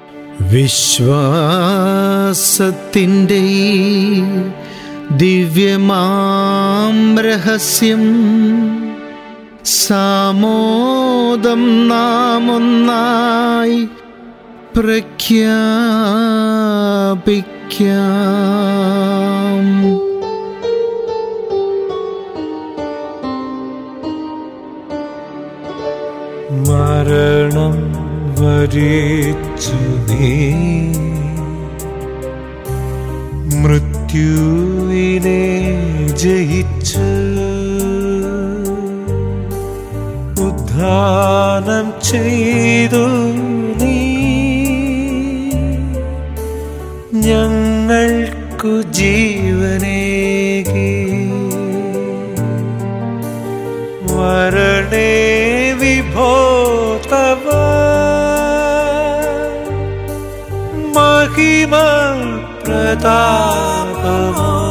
വിശ്വാസത്തിൻ്റെ ഈ ദിവ്യമാം രഹസ്യം സാമോദം നാം ഒന്നായി പ്രഖ്യാപിക്കാം മരണം വരിച്ചു നീ മൃത്യുവിനെ ജയിച്ച് ഉദ്ധാനം ചെയ്തു നീ ഞങ്ങൾക്കു ജീവനേകി വരണേ വിഭോ തവ മഹിമ പ്രതാപമോ